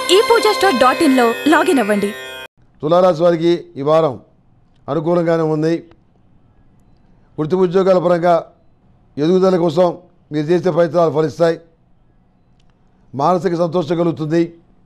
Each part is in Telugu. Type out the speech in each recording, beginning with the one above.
ఈ పూజా స్టోర్ డాట్ ఇన్లో లాగిన్ అవ్వండి తులారాశి వారికి ఈ వారం అనుకూలంగానే ఉంది వృత్తి ఉద్యోగాల పరంగా ఎదుగుదల కోసం మీరు చేసే ప్రయత్నాలు ఫలిస్తాయి మానసిక సంతోషం కలుగుతుంది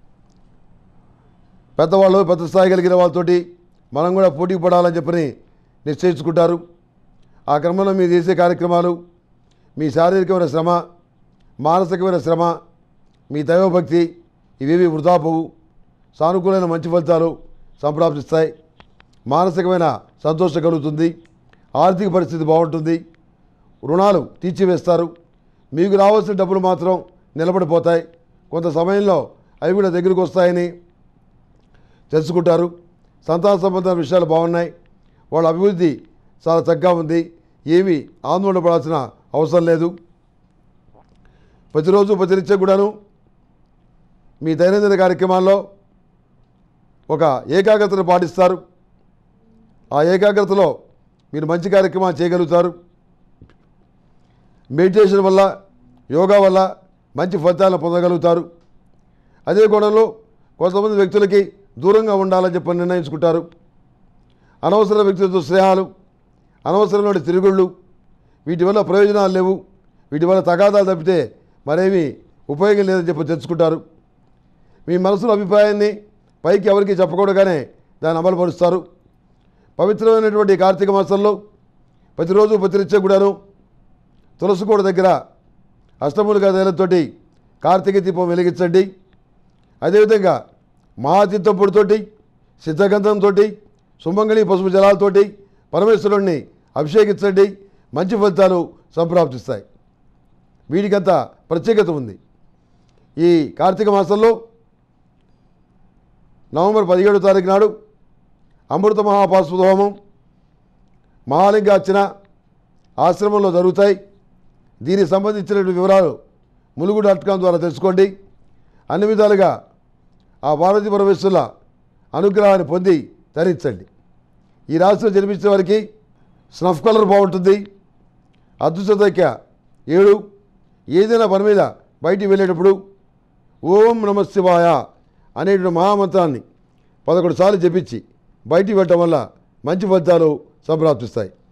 పెద్దవాళ్ళు పెద్ద స్థాయి కలిగిన వాళ్ళతోటి మనం కూడా పోటీ పడాలని చెప్పని నిశ్చయించుకుంటారు ఆ క్రమంలో మీరు చేసే కార్యక్రమాలు మీ శారీరకమైన శ్రమ మానసికమైన శ్రమ మీ దైవభక్తి ఇవేవి వృధా పోవు సానుకూలమైన మంచి ఫలితాలు సంప్రాప్తిస్తాయి మానసికమైన సంతోషం కలుగుతుంది ఆర్థిక పరిస్థితి బాగుంటుంది రుణాలు తీర్చివేస్తారు మీకు రావాల్సిన డబ్బులు మాత్రం నిలబడిపోతాయి కొంత సమయంలో అవి కూడా దగ్గరికి వస్తాయని తెలుసుకుంటారు సంతాన సంబంధమైన విషయాలు బాగున్నాయి వాళ్ళ అభివృద్ధి చాలా చక్కగా ఉంది ఏమీ ఆందోళన పడాల్సిన అవసరం లేదు ప్రతిరోజు ప్రతినిత్యం కూడాను మీ దైనందిన కార్యక్రమాల్లో ఒక ఏకాగ్రతను పాటిస్తారు ఆ ఏకాగ్రతలో మీరు మంచి కార్యక్రమాలు చేయగలుగుతారు మెడిటేషన్ వల్ల యోగా వల్ల మంచి ఫలితాలను పొందగలుగుతారు అదే కోణంలో కొంతమంది వ్యక్తులకి దూరంగా ఉండాలని చెప్పి నిర్ణయించుకుంటారు అనవసర వ్యక్తులతో స్నేహాలు అనవసరమైన తిరుగుళ్ళు వీటి వల్ల ప్రయోజనాలు లేవు వీటి వల్ల తగాదాలు తప్పితే మరేమీ ఉపయోగం లేదని చెప్పి తెలుసుకుంటారు మీ మనసులో అభిప్రాయాన్ని పైకి ఎవరికి చెప్పకూడగానే దాన్ని అమలుపరుస్తారు పవిత్రమైనటువంటి ఈ కార్తీక మాసంలో ప్రతిరోజు ప్రతినిత్యం కూడాను తులసికోట దగ్గర అష్టములుగా తైలంతోటి కార్తీక దీపం వెలిగించండి అదేవిధంగా మహాతీర్థం పొడితోటి సిద్ధగంధంతో సుమంగళి పసుపు జలాలతోటి పరమేశ్వరుణ్ణి అభిషేకించండి మంచి ఫలితాలు సంప్రాప్తిస్తాయి వీటికంత ప్రత్యేకత ఉంది ఈ కార్తీక మాసంలో నవంబర్ పదిహేడు తారీఖు నాడు అమృత మహాపాశుపత హోమం మహాలింగార్చన ఆశ్రమంలో జరుగుతాయి దీనికి సంబంధించిన వివరాలు ములుగు డాట్ కామ్ ద్వారా తెలుసుకోండి అన్ని విధాలుగా ఆ పార్వతీ పరమేశ్వరుల అనుగ్రహాన్ని పొంది ధరించండి ఈ రాశిలో జన్మించిన వారికి స్నఫ్ కలర్ బాగుంటుంది అదృష్ట సంఖ్య ఏడు ఏదైనా పని మీద బయటికి వెళ్ళేటప్పుడు ఓం నమ శివాయ అనేటువంటి మహామంత్రాన్ని పదకొండు సార్లు జపించి బయటికి వెళ్ళటం వల్ల మంచి ఫలితాలు సంప్రాప్తిస్తాయి